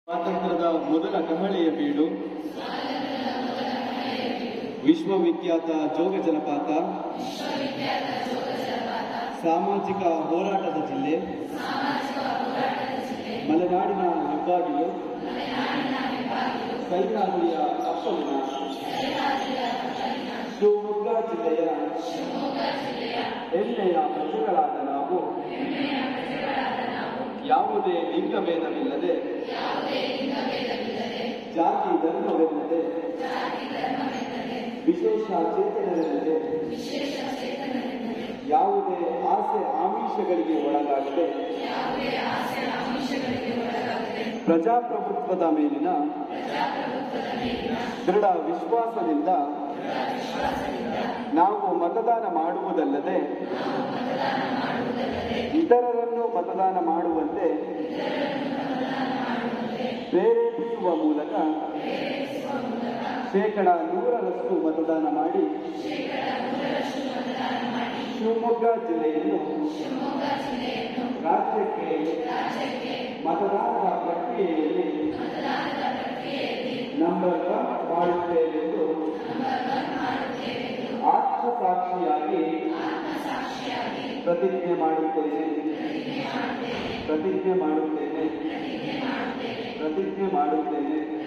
ಸ್ವಾತಂತ್ರ್ಯದ ಮೊದಲ ಕಹಳೆಯ ಬೀಡು ವಿಶ್ವವಿಖ್ಯಾತ ಜೋಗ ಜಲಪಾತ ಸಾಮಾಜಿಕ ಹೋರಾಟದ ಜಿಲ್ಲೆ ಮಲೆನಾಡಿನ ಹೆಬ್ಬಾಗಿಲು ಸಹ್ಯಾದ್ರಿಯ ಅಪ್ಪಲಿನ ಶಿವಮೊಗ್ಗ ಜಿಲ್ಲೆಯ ಹೆಮ್ಮೆಯ ಪ್ರಜೆಗಳಾದ ನಾವು ಯಾವುದೇ ಲಿಂಗಭೇದವಿಲ್ಲದೆ ಜಾತಿ ಧರ್ಮವೆಲ್ಲದೆ ವಿಶೇಷ ಚೇತನರಿಲ್ಲದೆ ಯಾವುದೇ ಆಸೆ ಆಮಿಷಗಳಿಗೆ ಒಳಗಾಗದೆ ಪ್ರಜಾಪ್ರಭುತ್ವದ ಮೇಲಿನ ದೃಢ ವಿಶ್ವಾಸದಿಂದ ನಾವು ಮತದಾನ ಮಾಡುವುದಲ್ಲದೆ ಇತರರನ್ನು ಮತದಾನ ಮಾಡುವಂತೆ ಪ್ರೇರೇಪಿಸುವ ಮೂಲಕ ಶೇಕಡ ನೂರರಷ್ಟು ಮತದಾನ ಮಾಡಿ ಶಿವಮೊಗ್ಗ ಜಿಲ್ಲೆಯನ್ನು ರಾಜ್ಯಕ್ಕೆ ಮತದಾನದ ಪ್ರಕ್ರಿಯೆಯಲ್ಲಿ ನಂಬರ್ ಒನ್ ಮಾಡುತ್ತೇವೆಂದು ಆತ್ಮಸಾಕ್ಷಿಯಾಗಿ ಪ್ರತಿಜ್ಞೆ ಮಾಡುತ್ತೇನೆ ಪ್ರತಿಜ್ಞೆ ಮಾಡುತ್ತೇನೆ ಪ್ರತಿಜ್ಞೆ ಮಾಡುತ್ತೇನೆ